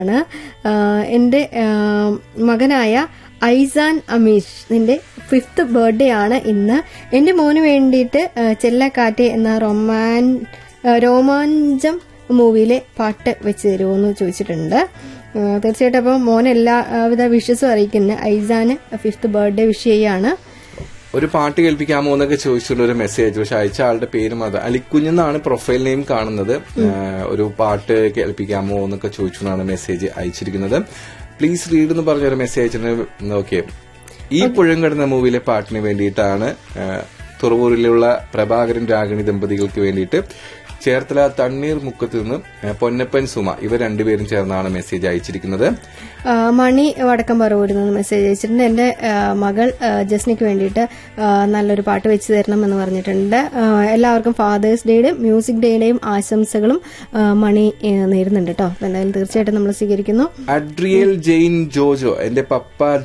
ആണ് ആഹ് എൻ്റെ ആഹ് മകനായ ഐസാൻ അമീഷ് നിന്റെ ഫിഫ്ത്ത് ബർത്ത്ഡേ ആണ് ഇന്ന് എൻ്റെ മോന് വേണ്ടിയിട്ട് ആഹ് ചെല്ലക്കാറ്റ് എന്ന റൊമാൻ ആഹ് രോമാഞ്ചം മൂവിയിലെ പാട്ട് വെച്ച് തരുമോ എന്ന് ചോദിച്ചിട്ടുണ്ട് ആഹ് തീർച്ചയായിട്ടും അപ്പോൾ മോൻ എല്ലാവിധ വിഷസും അറിയിക്കുന്നു ഐസാന് ഫിഫ്ത്ത് ബർത്ത്ഡേ വിഷ് ചെയ്യാണ് ഒരു പാട്ട് കേൾപ്പിക്കാമോ എന്നൊക്കെ ചോദിച്ചുകൊണ്ട് ഒരു മെസ്സേജ് പക്ഷെ അയച്ച ആളുടെ പേര് അത് അലിക്കുഞ്ഞെന്നാണ് പ്രൊഫൈൽ നെയിം കാണുന്നത് ഏഹ് ഒരു പാട്ട് കേൾപ്പിക്കാമോ എന്നൊക്കെ ചോദിച്ചുകൊണ്ടാണ് മെസ്സേജ് അയച്ചിരിക്കുന്നത് പ്ലീസ് റീഡ് എന്ന് പറഞ്ഞ ഒരു മെസ്സേജ് അയച്ചിട്ടുണ്ട് ഓക്കെ ഈ പുഴങ്കടന്ന മൂവിയിലെ പാട്ടിന് വേണ്ടിയിട്ടാണ് ഏഹ് തുറവൂരിലുള്ള പ്രഭാകരൻ രാഗിണി ദമ്പതികൾക്ക് വേണ്ടിയിട്ട് ചേർത്തല തണ്ണീർ മുക്കത്ത് നിന്ന് ഏഹ് പൊന്നപ്പൻ സുമ ഇവർ രണ്ടുപേരും ചേർന്നാണ് മെസ്സേജ് അയച്ചിരിക്കുന്നത് ആ, മണി വടക്കം പറവൂരിൽ നിന്ന് മെസ്സേജ് അയച്ചിട്ടുണ്ട് എൻ്റെ ആ, മകൾ ആ, ജസ്നിക്ക് വേണ്ടിയിട്ട് ആ, നല്ലൊരു പാട്ട് വെച്ച് തരണം എന്ന് പറഞ്ഞിട്ടുണ്ട് ആ, എല്ലാവർക്കും ഫാദേഴ്സ് ഡേയുടെയും മ്യൂസിക് ഡേയുടെയും ആശംസകളും ആ, മണി ആ, നേരുന്നുണ്ട് കേട്ടോ അപ്പോൾ എന്തായാലും തീർച്ചയായിട്ടും നമ്മൾ സ്വീകരിക്കുന്നു അഡ്രിയൽ ജെയിൻ ജോജോ എന്റെ പപ്പ